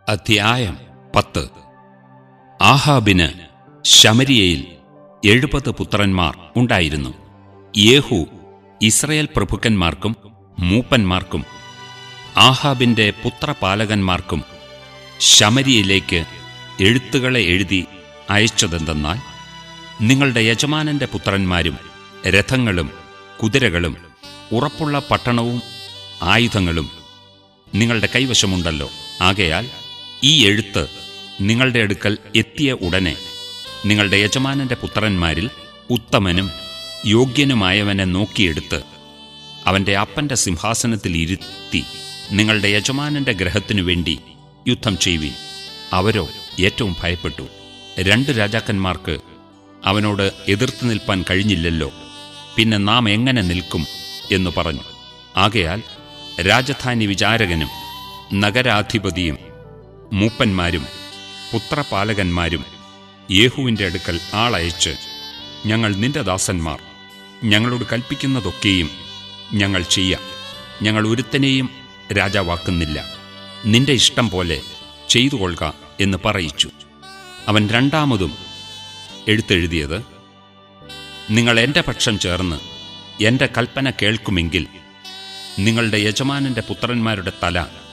അധ്യായം പത്ത് ആഹാബിന് ശമരിയയിൽ എഴുപത് പുത്രന്മാർ ഉണ്ടായിരുന്നു യേഹു ഇസ്രയേൽ പ്രഭുക്കന്മാർക്കും മൂപ്പന്മാർക്കും ആഹാബിന്റെ പുത്രപാലകന്മാർക്കും ശമരിയയിലേക്ക് എഴുത്തുകളെ എഴുതി അയച്ചതെന്തെന്നാൽ നിങ്ങളുടെ യജമാനന്റെ പുത്രന്മാരും രഥങ്ങളും കുതിരകളും ഉറപ്പുള്ള പട്ടണവും ആയുധങ്ങളും നിങ്ങളുടെ കൈവശമുണ്ടല്ലോ ആകയാൽ ഈ എഴുത്ത് നിങ്ങളുടെ അടുക്കൽ എത്തിയ ഉടനെ നിങ്ങളുടെ യജമാനന്റെ പുത്രന്മാരിൽ ഉത്തമനും യോഗ്യനുമായവനെ നോക്കിയെടുത്ത് അവന്റെ അപ്പന്റെ സിംഹാസനത്തിൽ ഇരുത്തി നിങ്ങളുടെ യജമാനന്റെ ഗ്രഹത്തിനു വേണ്ടി യുദ്ധം ചെയ്യുവിൻ അവരോ ഏറ്റവും ഭയപ്പെട്ടു രണ്ട് രാജാക്കന്മാർക്ക് അവനോട് എതിർത്ത് നിൽപ്പാൻ കഴിഞ്ഞില്ലല്ലോ പിന്നെ നാം എങ്ങനെ നിൽക്കും എന്നു പറഞ്ഞു ആകയാൽ രാജധാനി വിചാരകനും നഗരാധിപതിയും മൂപ്പന്മാരും പുത്രപാലകന്മാരും യേഹുവിന്റെ അടുക്കൽ ആളയച്ച് ഞങ്ങൾ നിന്റെ ദാസന്മാർ ഞങ്ങളോട് കൽപ്പിക്കുന്നതൊക്കെയും ഞങ്ങൾ ചെയ്യാം ഞങ്ങൾ ഒരുത്തനെയും രാജാവാക്കുന്നില്ല നിന്റെ ഇഷ്ടം പോലെ ചെയ്തു കൊള്ളുക എന്ന് പറയിച്ചു അവൻ രണ്ടാമതും എഴുത്തെഴുതിയത് നിങ്ങൾ എൻ്റെ പക്ഷം ചേർന്ന് എൻ്റെ കൽപ്പന കേൾക്കുമെങ്കിൽ നിങ്ങളുടെ യജമാനന്റെ പുത്രന്മാരുടെ തല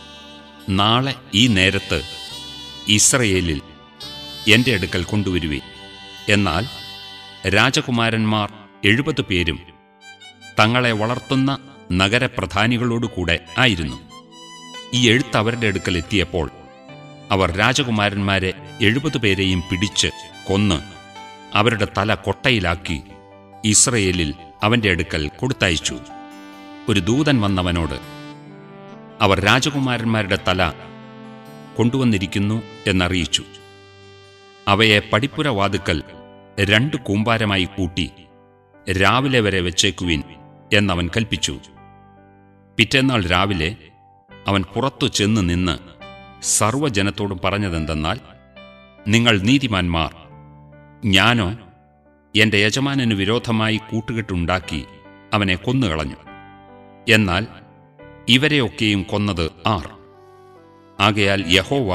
നാളെ ഈ നേരത്ത് ഇസ്രയേലിൽ എൻ്റെ അടുക്കൽ കൊണ്ടുവരുവേ എന്നാൽ രാജകുമാരന്മാർ എഴുപത് പേരും തങ്ങളെ വളർത്തുന്ന നഗരപ്രധാനികളോടുകൂടെ ആയിരുന്നു ഈ എഴുത്ത് അവരുടെ അടുക്കൽ എത്തിയപ്പോൾ അവർ രാജകുമാരന്മാരെ എഴുപത് പേരെയും പിടിച്ച് കൊന്ന് അവരുടെ തല കൊട്ടയിലാക്കി ഇസ്രയേലിൽ അവന്റെ അടുക്കൽ കൊടുത്തയച്ചു ഒരു ദൂതൻ വന്നവനോട് അവർ രാജകുമാരന്മാരുടെ തല കൊണ്ടുവന്നിരിക്കുന്നു എന്നറിയിച്ചു അവയെ പടിപ്പുര വാതുക്കൽ രണ്ട് കൂമ്പാരമായി കൂട്ടി രാവിലെ വരെ വെച്ചേക്കുവിൻ എന്നവൻ കൽപ്പിച്ചു പിറ്റേന്നാൾ രാവിലെ അവൻ പുറത്തു ചെന്ന് നിന്ന് സർവ്വജനത്തോടും പറഞ്ഞതെന്തെന്നാൽ നിങ്ങൾ നീതിമാന്മാർ ഞാനോ എന്റെ യജമാനന് വിരോധമായി കൂട്ടുകെട്ടുണ്ടാക്കി അവനെ കൊന്നുകളഞ്ഞു എന്നാൽ ഇവരെയൊക്കെയും കൊന്നത് ആർ ആകയാൽ യഹോവ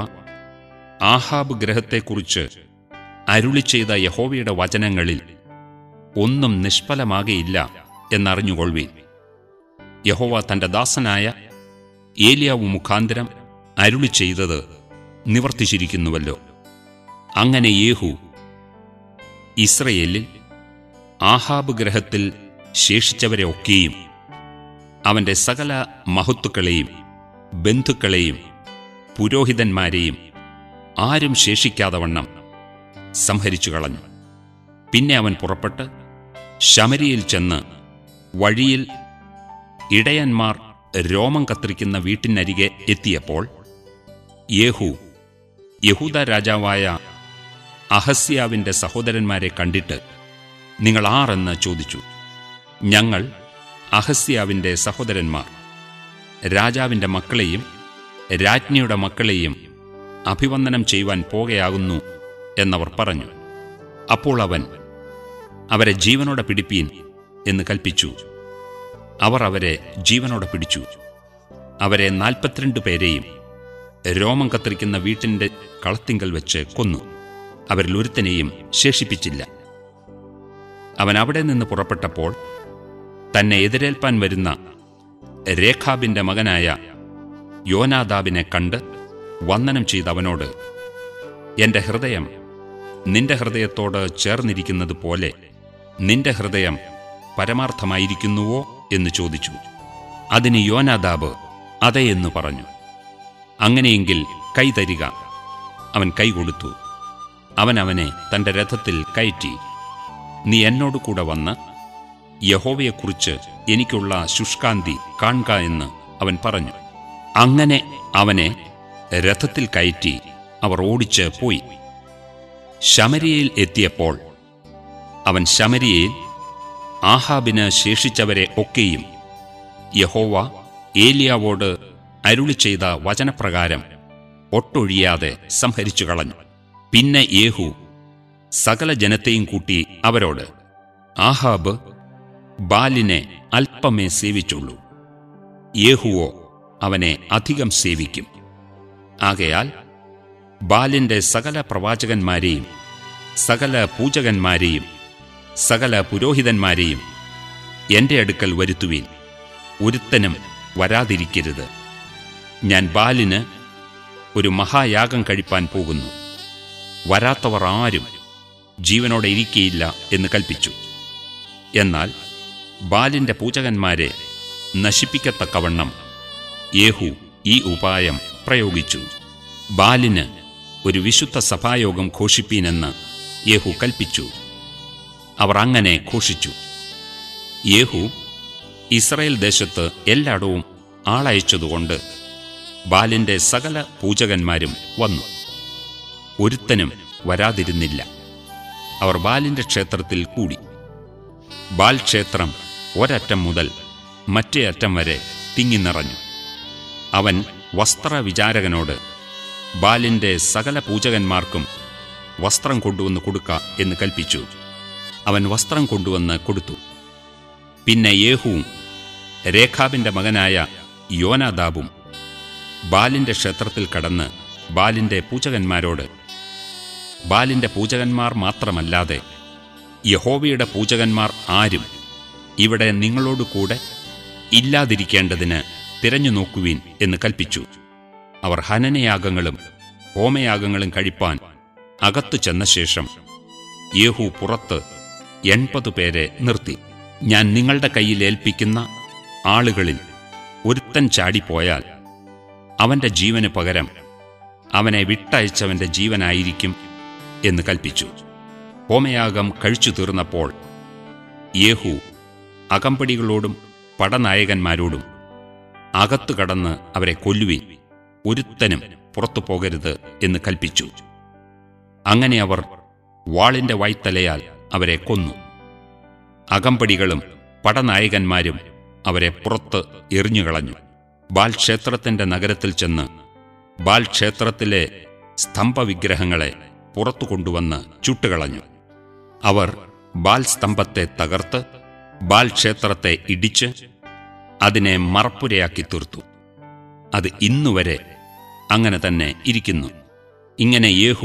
ആഹാബ് ഗ്രഹത്തെക്കുറിച്ച് അരുളി ചെയ്ത യഹോവയുടെ വചനങ്ങളിൽ ഒന്നും നിഷ്ഫലമാകയില്ല എന്നറിഞ്ഞുകൊള്ളുവീൻ യഹോവ തന്റെ ദാസനായ ഏലിയാവ് മുഖാന്തരം അരുളി ചെയ്തത് നിവർത്തിച്ചിരിക്കുന്നുവല്ലോ അങ്ങനെ യേഹു ഇസ്രയേലിൽ ആഹാബ് ഗ്രഹത്തിൽ ശേഷിച്ചവരെ ഒക്കെയും അവന്റെ സകല മഹത്തുക്കളെയും ബന്ധുക്കളെയും പുരോഹിതന്മാരെയും ആരും ശേഷിക്കാതെ വണ്ണം സംഹരിച്ചു കളഞ്ഞു പിന്നെ അവൻ പുറപ്പെട്ട് ശമരിയിൽ ചെന്ന് വഴിയിൽ ഇടയന്മാർ രോമം കത്തിരിക്കുന്ന വീട്ടിനരികെ എത്തിയപ്പോൾ യേഹു യഹൂദ രാജാവായ അഹസ്യാവിന്റെ സഹോദരന്മാരെ കണ്ടിട്ട് നിങ്ങൾ ആരെന്ന് ചോദിച്ചു ഞങ്ങൾ അഹസ്യാവിന്റെ സഹോദരന്മാർ രാജാവിന്റെ മക്കളെയും രാജ്ഞിയുടെ മക്കളെയും അഭിവന്ദനം ചെയ്യുവാൻ പോകയാകുന്നു എന്നവർ പറഞ്ഞു അപ്പോൾ അവൻ അവരെ ജീവനോടെ പിടിപ്പീൻ എന്ന് കൽപ്പിച്ചു അവർ അവരെ ജീവനോടെ പിടിച്ചു അവരെ നാൽപ്പത്തിരണ്ട് പേരെയും രോമം കത്തിരിക്കുന്ന വീട്ടിന്റെ കളത്തിങ്കൽ വെച്ച് കൊന്നു അവരിൽ ഒരുത്തനെയും ശേഷിപ്പിച്ചില്ല അവൻ അവിടെ നിന്ന് പുറപ്പെട്ടപ്പോൾ തന്നെ എതിരേൽപ്പാൻ വരുന്ന രേഖാബിന്റെ മകനായ യോനാദാബിനെ കണ്ട് വന്ദനം ചെയ്ത അവനോട് എന്റെ ഹൃദയം നിന്റെ ഹൃദയത്തോട് ചേർന്നിരിക്കുന്നത് പോലെ നിന്റെ ഹൃദയം പരമാർത്ഥമായിരിക്കുന്നുവോ എന്ന് ചോദിച്ചു അതിന് യോനാദാബ് അതെ എന്ന് പറഞ്ഞു അങ്ങനെയെങ്കിൽ കൈ തരിക അവൻ കൈ കൊടുത്തു അവൻ അവനെ തന്റെ രഥത്തിൽ കയറ്റി നീ എന്നോട് കൂടെ വന്ന് യഹോവയെക്കുറിച്ച് എനിക്കുള്ള ശുഷ്കാന്തി കാണുക എന്ന് അവൻ പറഞ്ഞു അങ്ങനെ അവനെ രഥത്തിൽ കയറ്റി അവർ ഓടിച്ച് പോയി ശമരിയയിൽ എത്തിയപ്പോൾ അവൻ ശമരിയയിൽ ആഹാബിന് ശേഷിച്ചവരെ ഒക്കെയും യഹോവ ഏലിയാവോട് അരുളി ചെയ്ത വചനപ്രകാരം ഒട്ടൊഴിയാതെ സംഹരിച്ചു കളഞ്ഞു പിന്നെ യേഹു സകല ജനത്തെയും കൂട്ടി അവരോട് ആഹാബ് ബാലിനെ അല്പമേ സേവിച്ചുള്ളൂ യേഹുവോ അവനെ അധികം സേവിക്കും ആകയാൽ ബാലിന്റെ സകല പ്രവാചകന്മാരെയും സകല പൂജകന്മാരെയും സകല പുരോഹിതന്മാരെയും എന്റെ അടുക്കൽ വരുത്തുവീൻ ഒരുത്തനും വരാതിരിക്കരുത് ഞാൻ ബാലിന് ഒരു മഹായാഗം കഴിപ്പാൻ പോകുന്നു വരാത്തവർ ആരും ജീവനോടെ ഇരിക്കയില്ല എന്ന് കൽപ്പിച്ചു എന്നാൽ ബാലിന്റെ പൂജകന്മാരെ നശിപ്പിക്കത്തക്കവണ്ണം യേഹു ഈ ഉപായം പ്രയോഗിച്ചു ബാലിന് ഒരു വിശുദ്ധ സഭായോഗം ഘോഷിപ്പീനെന്ന് യേഹു കൽപ്പിച്ചു അവർ അങ്ങനെ ഘോഷിച്ചു യേഹു ഇസ്രയേൽ ദേശത്ത് എല്ലായിടവും ആളയച്ചതുകൊണ്ട് ബാലിന്റെ സകല പൂജകന്മാരും വന്നു ഒരുത്തനും വരാതിരുന്നില്ല അവർ ബാലിന്റെ ക്ഷേത്രത്തിൽ കൂടി ബാൽ ക്ഷേത്രം ഒരറ്റം മുതൽ മറ്റേ അറ്റം വരെ തിങ്ങി നിറഞ്ഞു അവൻ വസ്ത്രവിചാരകനോട് ബാലിന്റെ സകല പൂജകന്മാർക്കും വസ്ത്രം കൊണ്ടുവന്ന് കൊടുക്ക എന്ന് കൽപ്പിച്ചു അവൻ വസ്ത്രം കൊണ്ടുവന്ന് കൊടുത്തു പിന്നെ യേഹുവും രേഖാബിന്റെ മകനായ യോനാദാബും ബാലിന്റെ ക്ഷേത്രത്തിൽ കടന്ന് ബാലിന്റെ പൂജകന്മാരോട് ബാലിന്റെ പൂജകന്മാർ മാത്രമല്ലാതെ യഹോവയുടെ പൂജകന്മാർ ആരും ഇവിടെ നിങ്ങളോട് കൂടെ ഇല്ലാതിരിക്കേണ്ടതിന് തിരഞ്ഞു നോക്കുവീൻ എന്ന് കൽപ്പിച്ചു അവർ ഹനനയാഗങ്ങളും ഹോമയാഗങ്ങളും കഴിപ്പാൻ അകത്തു ചെന്ന ശേഷം യേഹു പുറത്ത് എൺപത് പേരെ നിർത്തി ഞാൻ നിങ്ങളുടെ കയ്യിൽ ഏൽപ്പിക്കുന്ന ആളുകളിൽ ഒരുത്തൻ ചാടിപ്പോയാൽ അവന്റെ ജീവന് പകരം അവനെ വിട്ടയച്ചവന്റെ ജീവനായിരിക്കും എന്ന് കൽപ്പിച്ചു ഹോമയാഗം കഴിച്ചു തീർന്നപ്പോൾ യേഹു അകമ്പടികളോടും പടനായകന്മാരോടും അകത്തു കടന്ന് അവരെ കൊല്ലുവിൻ ഒരുത്തനും പുറത്തു പോകരുത് എന്ന് കൽപ്പിച്ചു അങ്ങനെ അവർ വാളിന്റെ വായ്ത്തലയാൽ അവരെ കൊന്നു അകമ്പടികളും പടനായകന്മാരും അവരെ പുറത്ത് എറിഞ്ഞുകളഞ്ഞു ബാൽ ക്ഷേത്രത്തിന്റെ നഗരത്തിൽ ചെന്ന് ബാൽ ക്ഷേത്രത്തിലെ സ്തംഭവിഗ്രഹങ്ങളെ പുറത്തു കൊണ്ടുവന്ന് ചുട്ടുകളഞ്ഞു അവർ ബാൽ സ്തംഭത്തെ തകർത്ത് ബാൽ ക്ഷേത്രത്തെ ഇടിച്ച് അതിനെ മറപ്പുരയാക്കി തീർത്തു അത് ഇന്നുവരെ അങ്ങനെ തന്നെ ഇരിക്കുന്നു ഇങ്ങനെ യേഹു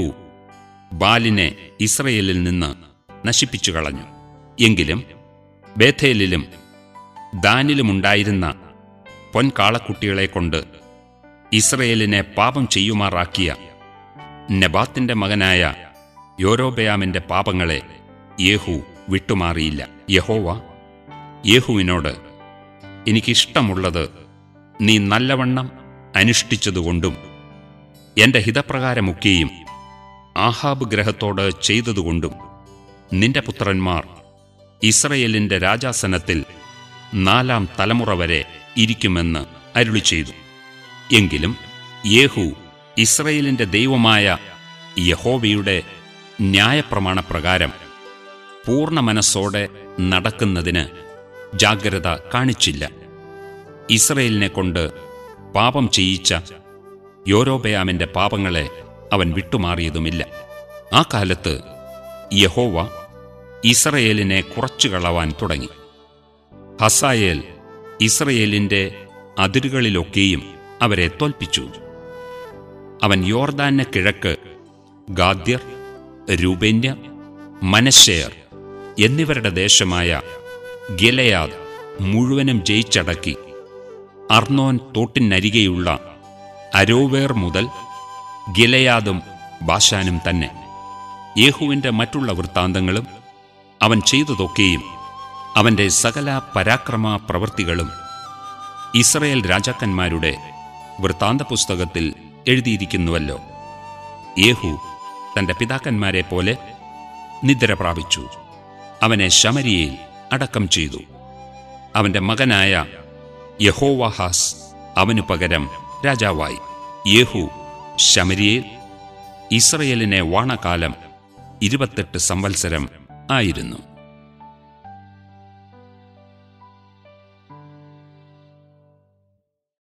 ബാലിനെ ഇസ്രയേലിൽ നിന്ന് നശിപ്പിച്ചു കളഞ്ഞു എങ്കിലും ബേഥേലിലും ദാനിലുമുണ്ടായിരുന്ന പൊൻകാളക്കുട്ടികളെ കൊണ്ട് ഇസ്രയേലിനെ പാപം ചെയ്യുമാറാക്കിയ നെബാത്തിന്റെ മകനായ യോരോബയാമിന്റെ പാപങ്ങളെ യേഹു വിട്ടുമാറിയില്ല യഹോവ യേഹുവിനോട് എനിക്കിഷ്ടമുള്ളത് നീ നല്ലവണ്ണം അനുഷ്ഠിച്ചതുകൊണ്ടും എന്റെ ഹിതപ്രകാരമൊക്കെയും ആഹാബ് ഗ്രഹത്തോട് ചെയ്തതുകൊണ്ടും നിന്റെ പുത്രന്മാർ ഇസ്രയേലിന്റെ രാജാസനത്തിൽ നാലാം തലമുറ വരെ ഇരിക്കുമെന്ന് അരുളി ചെയ്തു എങ്കിലും യേഹു ഇസ്രയേലിന്റെ ദൈവമായ യഹോവയുടെ ന്യായപ്രമാണപ്രകാരം പൂർണ്ണ മനസ്സോടെ നടക്കുന്നതിന് ജാഗ്രത കാണിച്ചില്ല ഇസ്രയേലിനെ കൊണ്ട് പാപം ചെയ്യിച്ച യോരോബയാമിന്റെ പാപങ്ങളെ അവൻ വിട്ടുമാറിയതുമില്ല ആ കാലത്ത് യഹോവ ഇസ്രയേലിനെ കുറച്ചു കളവാൻ തുടങ്ങി ഹസായേൽ ഇസ്രയേലിന്റെ അതിരുകളിലൊക്കെയും അവരെ തോൽപ്പിച്ചു അവൻ യോർദാന് കിഴക്ക് ഗാദ്യർ രൂപേന്യ മനശ്ശേർ എന്നിവരുടെ ദേശമായ ഗിലയാദ് മുഴുവനും ജയിച്ചടക്കി അർണോൻ തോട്ടിനരികെയുള്ള അരോവേർ മുതൽ ഗിലയാദും ബാഷാനും തന്നെ യേഹുവിന്റെ മറ്റുള്ള വൃത്താന്തങ്ങളും അവൻ ചെയ്തതൊക്കെയും അവന്റെ സകല പരാക്രമ പ്രവൃത്തികളും ഇസ്രയേൽ രാജാക്കന്മാരുടെ വൃത്താന്ത പുസ്തകത്തിൽ എഴുതിയിരിക്കുന്നുവല്ലോ യേഹു തന്റെ പിതാക്കന്മാരെ പോലെ നിദ്ര പ്രാപിച്ചു അവനെ ശമരിയയിൽ അടക്കം ചെയ്തു അവന്റെ മകനായ യഹോവാഹാസ് അവനു പകരം രാജാവായി യേഹു ശമരിയയിൽ ഇസ്രയേലിനെ വാണകാലം ഇരുപത്തെട്ട് സംവത്സരം ആയിരുന്നു